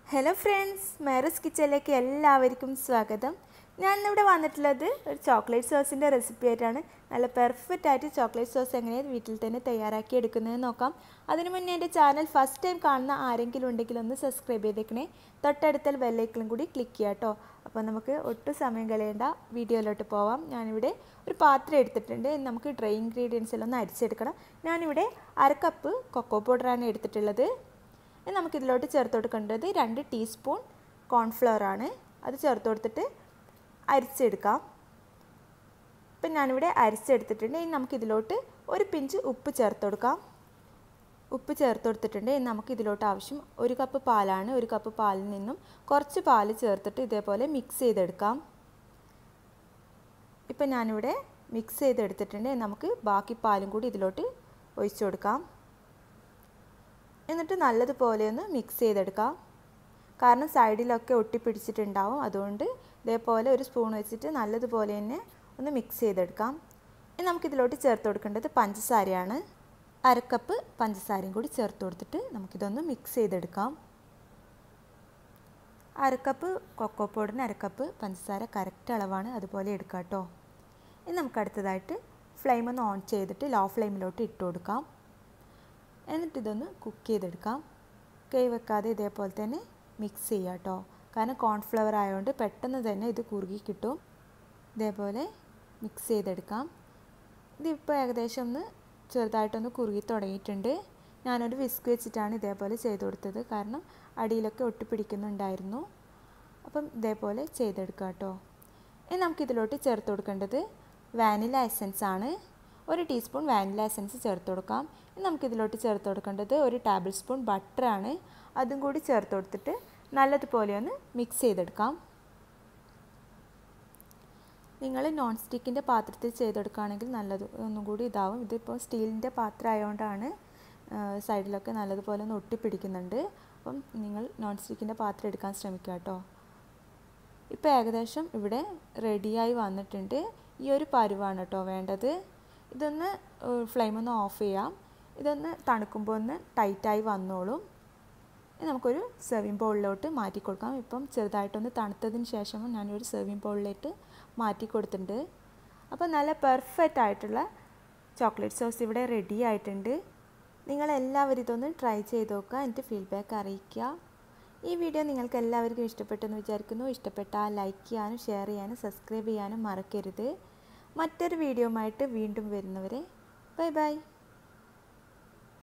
hello friends മേറസ് കിച്ചണിലേക്ക് എല്ലാവർക്കും സ്വാഗതം ഞാൻ ഇന്നിവിടെ വന്നിട്ടുള്ളത് ഒരു ചോക്ലേറ്റ് സോസിൻ്റെ റെസിപ്പി ആയിട്ടാണ് നല്ല പെർഫെക്റ്റ് ആയിട്ട് ചോക്ലേറ്റ് സോസ് എങ്ങനെയാണ് വീട്ടിൽ തന്നെ തയ്യാറാക്കി എടുക്കുന്നത് നോക്കാം അതിനു മുന്നേ എൻ്റെ ചാനൽ ഫസ്റ്റ് ടൈം കാണുന്ന ആരെങ്കിലും ഉണ്ടെങ്കിൽ ഒന്ന് സബ്സ്ക്രൈബ് ചെയ്തേക്കണേ തൊട്ടടുത്തൽ ബെല്ലൈക്കലും കൂടി ക്ലിക്ക് ചെയ്യാം കേട്ടോ അപ്പോൾ നമുക്ക് ഒട്ടും സമയം കളയേണ്ട വീഡിയോയിലോട്ട് പോവാം ഞാനിവിടെ ഒരു പാത്രം എടുത്തിട്ടുണ്ട് ഇനി നമുക്ക് ഡ്രൈ ഇൻഗ്രീഡിയൻസ് എല്ലാം ഒന്ന് അരിച്ചെടുക്കണം ഞാനിവിടെ അര കപ്പ് കൊക്കോ പൗഡറാണ് എടുത്തിട്ടുള്ളത് ഇനി നമുക്കിതിലോട്ട് ചേർത്ത് കൊടുക്കേണ്ടത് രണ്ട് ടീസ്പൂൺ കോൺഫ്ലവർ ആണ് അത് ചേർത്ത് കൊടുത്തിട്ട് അരിച്ചെടുക്കാം ഇപ്പം ഞാനിവിടെ അരിച്ചെടുത്തിട്ടുണ്ട് ഇനി നമുക്കിതിലോട്ട് ഒരു പിഞ്ച് ഉപ്പ് ചേർത്ത് കൊടുക്കാം ഉപ്പ് ചേർത്ത് കൊടുത്തിട്ടുണ്ട് ഇനി നമുക്ക് ഇതിലോട്ട് ആവശ്യം ഒരു കപ്പ് പാലാണ് ഒരു കപ്പ് പാലിൽ നിന്നും കുറച്ച് പാൽ ചേർത്തിട്ട് ഇതേപോലെ മിക്സ് ചെയ്തെടുക്കാം ഇപ്പം ഞാനിവിടെ മിക്സ് ചെയ്തെടുത്തിട്ടുണ്ട് നമുക്ക് ബാക്കി പാലും കൂടി ഇതിലോട്ട് ഒഴിച്ചു കൊടുക്കാം എന്നിട്ട് നല്ലതുപോലെ ഒന്ന് മിക്സ് ചെയ്തെടുക്കാം കാരണം സൈഡിലൊക്കെ ഒട്ടിപ്പിടിച്ചിട്ടുണ്ടാവും അതുകൊണ്ട് ഇതേപോലെ ഒരു സ്പൂൺ വെച്ചിട്ട് നല്ലതുപോലെ തന്നെ ഒന്ന് മിക്സ് ചെയ്തെടുക്കാം ഇനി നമുക്കിതിലോട്ട് ചേർത്ത് കൊടുക്കേണ്ടത് പഞ്ചസാരയാണ് അരക്കപ്പ് പഞ്ചസാരയും കൂടി ചേർത്ത് കൊടുത്തിട്ട് നമുക്കിതൊന്ന് മിക്സ് ചെയ്തെടുക്കാം അരക്കപ്പ് കൊക്കോ പൗഡറിന് അരക്കപ്പ് പഞ്ചസാര കറക്റ്റ് അളവാണ് അതുപോലെ എടുക്കാം കേട്ടോ ഇനി നമുക്ക് അടുത്തതായിട്ട് ഫ്ലെയിം ഒന്ന് ഓൺ ചെയ്തിട്ട് ലോ ഫ്ലെയിമിലോട്ട് ഇട്ട് കൊടുക്കാം എന്നിട്ട് ഇതൊന്ന് കുക്ക് ചെയ്തെടുക്കാം കൈ വെക്കാതെ ഇതേപോലെ തന്നെ മിക്സ് ചെയ്യാം കേട്ടോ കാരണം കോൺഫ്ലവർ ആയതുകൊണ്ട് പെട്ടെന്ന് തന്നെ ഇത് കുറുകി കിട്ടും ഇതേപോലെ മിക്സ് ചെയ്തെടുക്കാം ഇതിപ്പോൾ ഏകദേശം ഒന്ന് ചെറുതായിട്ടൊന്ന് കുറുകി തുടങ്ങിയിട്ടുണ്ട് ഞാനൊരു വിസ്ക് വെച്ചിട്ടാണ് ഇതേപോലെ ചെയ്ത് കൊടുത്തത് കാരണം അടിയിലൊക്കെ ഒട്ടിപ്പിടിക്കുന്നുണ്ടായിരുന്നു അപ്പം ഇതേപോലെ ചെയ്തെടുക്കാം കേട്ടോ ഇനി നമുക്കിതിലോട്ട് ചേർത്ത് കൊടുക്കേണ്ടത് വാനില എസൻസ് ആണ് ഒരു ടീസ്പൂൺ വാനില എസൻസ് ചേർത്ത് കൊടുക്കാം ഇനി നമുക്കിതിലോട്ട് ചേർത്ത് കൊടുക്കേണ്ടത് ഒരു ടേബിൾ സ്പൂൺ ബട്ടറാണ് അതും കൂടി ചേർത്ത് കൊടുത്തിട്ട് നല്ലതുപോലെ ഒന്ന് മിക്സ് ചെയ്തെടുക്കാം നിങ്ങൾ നോൺ സ്റ്റിക്കിൻ്റെ പാത്രത്തിൽ ചെയ്തെടുക്കുകയാണെങ്കിൽ നല്ലത് ഒന്നും കൂടി ഇതാവും ഇതിപ്പോൾ സ്റ്റീലിൻ്റെ പാത്രം ആയതുകൊണ്ടാണ് സൈഡിലൊക്കെ നല്ലതുപോലെ ഒന്ന് ഒട്ടിപ്പിടിക്കുന്നുണ്ട് അപ്പം നിങ്ങൾ നോൺ സ്റ്റിക്കിൻ്റെ പാത്രം എടുക്കാൻ ശ്രമിക്കുക കേട്ടോ ഇപ്പോൾ ഏകദേശം ഇവിടെ റെഡിയായി വന്നിട്ടുണ്ട് ഈ ഒരു പരുവാണ് കേട്ടോ വേണ്ടത് ഇതൊന്ന് ഫ്ലെയിം ഒന്ന് ഓഫ് ചെയ്യാം ഇതൊന്ന് തണുക്കുമ്പോൾ ഒന്ന് ടൈറ്റായി വന്നോളും നമുക്കൊരു സെർവിങ് ബൗളിലോട്ട് മാറ്റി കൊടുക്കാം ഇപ്പം ചെറുതായിട്ടൊന്ന് തണുത്തതിന് ശേഷം ഞാനൊരു സെർവിങ് ബൗളിലേക്ക് മാറ്റി കൊടുത്തിട്ടുണ്ട് അപ്പോൾ നല്ല പെർഫെക്റ്റ് ആയിട്ടുള്ള ചോക്ലേറ്റ് സോസ് ഇവിടെ റെഡി ആയിട്ടുണ്ട് നിങ്ങളെല്ലാവരും ഇതൊന്ന് ട്രൈ ചെയ്ത് നോക്കുക എന്നിട്ട് ഫീഡ്ബാക്ക് അറിയിക്കുക ഈ വീഡിയോ നിങ്ങൾക്ക് എല്ലാവർക്കും ഇഷ്ടപ്പെട്ടെന്ന് വിചാരിക്കുന്നു ഇഷ്ടപ്പെട്ടാൽ ലൈക്ക് ചെയ്യാനും ഷെയർ ചെയ്യാനും സബ്സ്ക്രൈബ് ചെയ്യാനും മറക്കരുത് മറ്റൊരു വീഡിയോയുമായിട്ട് വീണ്ടും വരുന്നവരെ ബൈ ബൈ